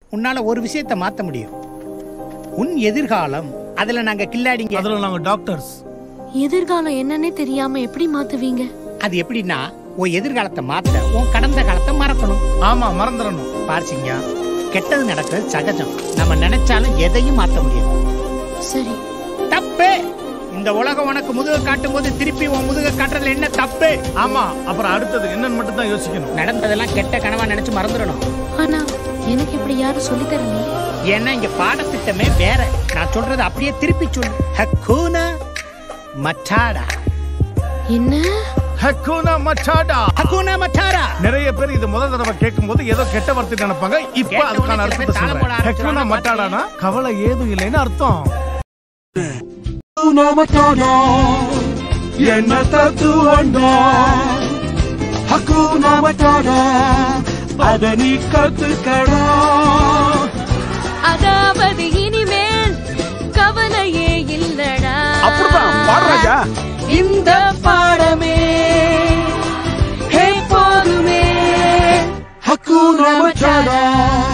உன்னால ஒரு விஷயத்தை மாத்த முடியும் உன் எதிர்காலம் அதுல நாங்க கில்லாடிங்க அதுல நாங்க டாக்டர்ஸ் எதிர்காலம் என்னன்னே தெரியாம எப்படி மாத்துவீங்க அது எப்படின்னா உன் எதிர்காலத்தை மாத்த உன் கடந்த காலத்தை மறக்கணும் ஆமா மறந்துடணும் பார்சிங்க கெட்டது நடக்கிறது சகஜம் நம்ம நினைச்சாலும் எதையும் மாத்த முடியாது சரி தப்பு இந்த உலகம் உனக்கு முதுக காட்டும் போது திருப்பி உன் முதுக காட்டுறதுல என்ன தப்பு ஆமா அப்புறம் அடுத்தது என்னன்னு மட்டும் தான் யோசிக்கணும் நடந்ததெல்லாம் கெட்ட கனவா நினைச்சு மறந்துடணும் ஆனா எனக்கு இப்படி யாரும் சொல்லி தரல ஏன்னா இங்க பாடத்திட்டமே வேற நான் சொல்றது அப்படியே திருப்பி சொல்லு ஹக்கூனா மட்டாடா என்ன ஹக்குனா மச்சாடா ஹக்கூனா மட்டாரா நிறைய பேர் இது முதல் தடவை கேட்கும் போது ஏதோ கெட்ட வார்த்தை நினைப்பாங்க இப்ப கேட்ட அதுக்கான உடனே சில அர்த்தத்தை பேர் தாளம் போட சொல்றேன் ஹக்குனா ஆரம்பிச்சிருவாங்க, மட்டாடானா கவலை ஏதும் இல்லைன்னு அர்த்தம் Hakuna Matata என்ன தத்துவண்டா Hakuna Matata அத நீ கத்துக்கடா அதாவது இனிமேல் கவலையே இல்லடா அப்படிதான் பாடுறாஜா இந்த பாடமே ஹே போதுமே Hakuna Matata